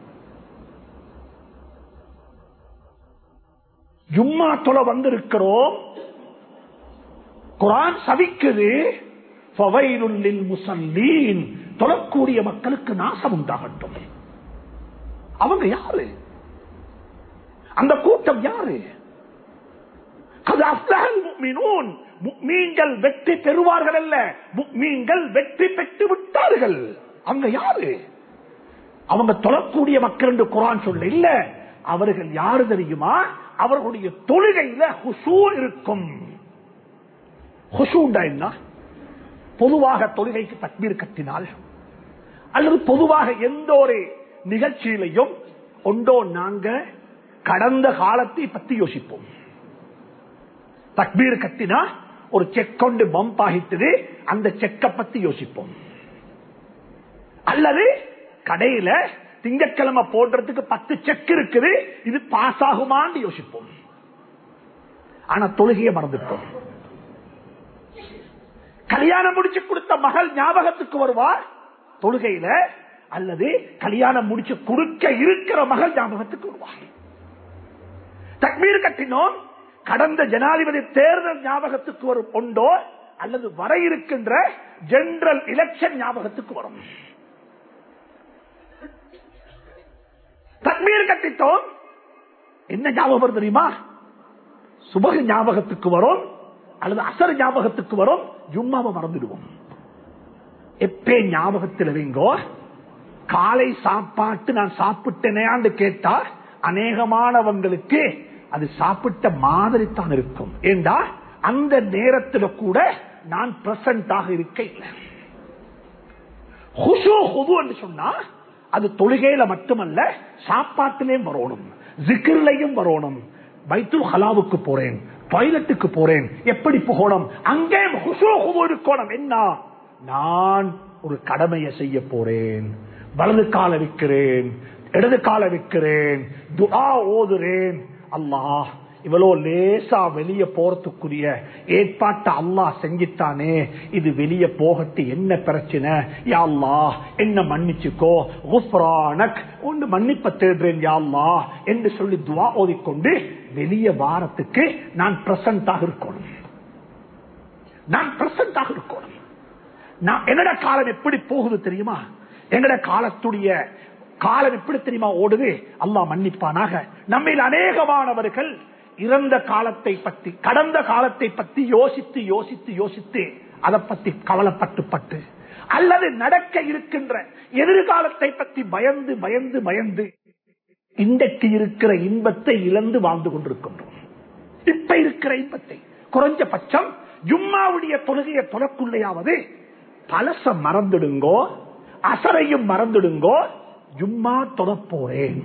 ஜும்மா தொலை வந்திருக்கிறோம் குரான் சபிக்குது ஃபவைலுன் லில் முஸல்லீன் தொழக்கூடிய மக்களுக்கு நாசம் உண்டாகட்டும் அவங்க யாரு அந்த கூட்டம் யாரு அது அஃப்லஹல் முஃமினூன். முஃமீன்கள் வெற்றி பெறுவார்கள் அல்ல முஃமீன்கள் வெற்றி பெற்று விட்டார்கள் அவங்க யாரு அவங்க தொழக்கூடிய மக்கள் என்று குரான் சொல்ல இல்ல அவர்கள் யாரு தெரியுமா அவர்களுடைய தொழுகையில ஹுசூ இருக்கும் ஹுசூண்டா என்ன பொதுவாக தொழுகைக்கு தக்பீர் கட்டினால் அல்லது பொதுவாக எந்த ஒரு நிகழ்ச்சியிலையும் ஒன்றோ நாங்க கடந்த காலத்தை பத்தி யோசிப்போம் தக்பீர் கட்டினா ஒரு செக் கொண்டு பம்ப் ஆகிட்டது அந்த செக்கை பத்தி யோசிப்போம் அல்லது கடையில திங்கட்கிழமை போடுறதுக்கு பத்து செக் இருக்குது இது பாஸ் ஆகுமான்னு யோசிப்போம் ஆனா தொழுகையை மறந்துட்டோம் கல்யாணம் முடிச்சு கொடுத்த மகள் ஞாபகத்துக்கு வருவார் தொழுகையில அல்லது கல்யாணம் முடிச்சு கொடுக்க இருக்கிற மகள் ஞாபகத்துக்கு வருவார் தக்மீர் கட்டினோம் கடந்த ஜனாதிபதி தேர்தல் ஞாபகத்துக்கு வரும் உண்டோ அல்லது வர இருக்கின்ற ஜெனரல் எலெக்ஷன் ஞாபகத்துக்கு வரும் தக்மீர் கட்டிட்டோம் என்ன ஞாபகம் வரும் தெரியுமா சுபக ஞாபகத்துக்கு வரும் அல்லது அசர் ஞாபகத்துக்கு வரும் ஜும்மாவை மறந்துடுவோம் எப்பே ஞாபகத்தில் வைங்கோ காலை சாப்பாட்டு நான் சாப்பிட்டேனேன்னு கேட்டா அநேகமானவங்களுக்கு அது சாப்பிட்ட மாதிரி தான் இருக்கும் ஏண்டா அந்த நேரத்தில் கூட நான் பிரசன்டாக இருக்க இல்லை ஹுசு ஹுது என்று சொன்னா அது தொழுகையில மட்டுமல்ல சாப்பாட்டிலையும் வரணும் ஜிக்கிர்லையும் வரணும் பைத்துல் ஹலாவுக்கு போறேன் டாய்லெட்டுக்கு போறேன் எப்படி போகணும் அங்கே ஹுசு ஹுது இருக்கணும் என்ன நான் ஒரு கடமையை செய்ய போறேன் வலது கால வைக்கிறேன் இடது கால வைக்கிறேன் துஆ ஓதுறேன் அல்லாஹ் இவ்வளோ லேசா வெளியே போறதுக்குரிய ஏற்பாட்டை அல்லாஹ் செஞ்சிட்டானே இது வெளியே போகட்டு என்ன பிரச்சனை யா அல்லாஹ் என்ன மன்னிச்சுக்கோ குஃப்ரானக் ஒன்று மன்னிப்ப தேடுறேன் யா அல்லாஹ் என்று சொல்லி துவா ஓதிக்கொண்டு வெளியே வாரத்துக்கு நான் பிரசன்டாக இருக்கணும் நான் பிரசன்டாக இருக்கணும் நான் என்னோட காலம் எப்படி போகுது தெரியுமா எங்கட காலத்துடைய காலம் எப்படி தெரியுமா ஓடுது அல்லாஹ் மன்னிப்பானாக நம்மில் அநேகமானவர்கள் இறந்த காலத்தை பற்றி கடந்த காலத்தை பற்றி யோசித்து யோசித்து யோசித்து அதை பற்றி கவலைப்பட்டு பட்டு அல்லது நடக்க இருக்கின்ற எதிர்காலத்தை பற்றி பயந்து பயந்து பயந்து இன்றைக்கு இருக்கிற இன்பத்தை இழந்து வாழ்ந்து கொண்டிருக்கின்றோம் இப்ப இருக்கிற இன்பத்தை குறைஞ்சபட்சம் ஜும்மாவுடைய தொழுகையை தொலைக்குள்ளையாவது பழச மறந்துடுங்கோ அசரையும் மறந்துடுங்கோ ஜும்மா தொட போறேன்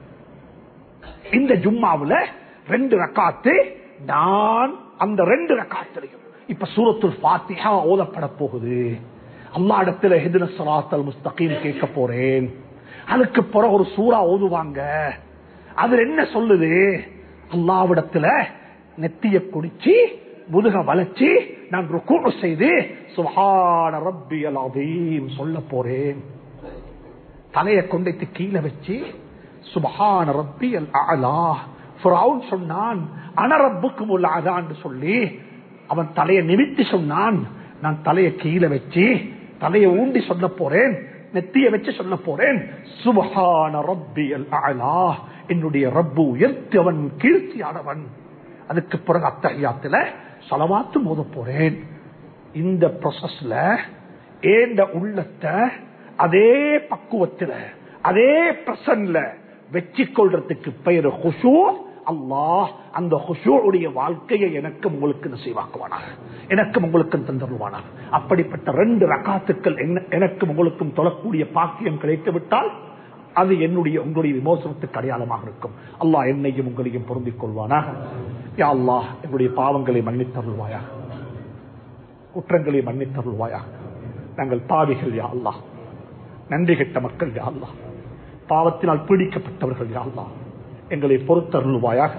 இந்த ஜும்மாவுல ரெண்டு ரக்காத்து நான் அந்த ரெண்டு ரக்காத்திலையும் இப்ப சூரத்துல் பாத்தியா ஓதப்பட போகுது அம்மா இடத்துல ஹெதின சலாத்தல் முஸ்தகீம் கேட்க போறேன் அதுக்கு பிறகு ஒரு சூறா ஓதுவாங்க அது என்ன சொல்லுது அல்லாவிடத்துல நெத்திய குடிச்சு முதுக வளைச்சு நான் ருக்கு செய்து சுஹான ரப்பியல் அதீம் சொல்ல போறேன் தலையை கொண்டைத்து கீழே வச்சு சுபஹான ரப்பியல் அலா ஃபிரௌன் சொன்னான் அனரப்புக்கும் உள்ள அதான்னு சொல்லி அவன் தலையை நிமித்தி சொன்னான் நான் தலையை கீழே வச்சு தலையை ஊண்டி சொல்ல போறேன் நெத்திய வச்சு சொல்ல போறேன் சுபஹான ரப்பியல் அலா என்னுடைய ரப்பு உயர்த்தியவன் கீர்த்தியானவன் அதுக்கு பிறகு அத்தகையாத்துல சலவாத்து மோத போறேன் இந்த ப்ரொசஸ்ல ஏந்த உள்ளத்தை அதே பக்குவத்துல அதே பிரசன்ல வச்சு கொள்றதுக்கு பெயர் ஹுஷூ அல்லாஹ் அந்த ஹுஷூடைய வாழ்க்கையை எனக்கு உங்களுக்கு நசீவாக்குவானாக எனக்கும் உங்களுக்கும் தந்துருவானாக அப்படிப்பட்ட ரெண்டு ரகாத்துக்கள் எனக்கும் உங்களுக்கும் தொழக்கூடிய பாக்கியம் கிடைத்து விட்டால் அது என்னுடைய உங்களுடைய விமோசனத்துக்கு அடையாளமாக இருக்கும் அல்லாஹ் என்னையும் உங்களையும் பொருந்திக் கொள்வானாக யா அல்லாஹ் எங்களுடைய பாவங்களை மன்னித்தருள்வாயாக குற்றங்களை மன்னித்தருள்வாயாக நாங்கள் பாவிகள் யா அல்லாஹ் நன்றி கெட்ட மக்கள் யா அல்லாஹ் பாவத்தினால் பீடிக்கப்பட்டவர்கள் யா அல்லாஹ் எங்களை பொறுத்தருள்வாயாக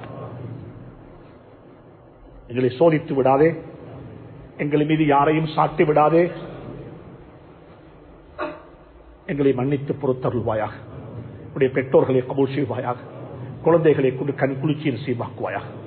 எங்களை சோதித்து விடாதே எங்களை மீது யாரையும் சாட்டி விடாதே எங்களை மன்னித்து பொறுத்தருள்வாயாக உடைய பெற்றோர்களை கபூல் செய்வாயாக குழந்தைகளை கொண்டு கண் குளிர்ச்சியில் சீமாக்குவாயாக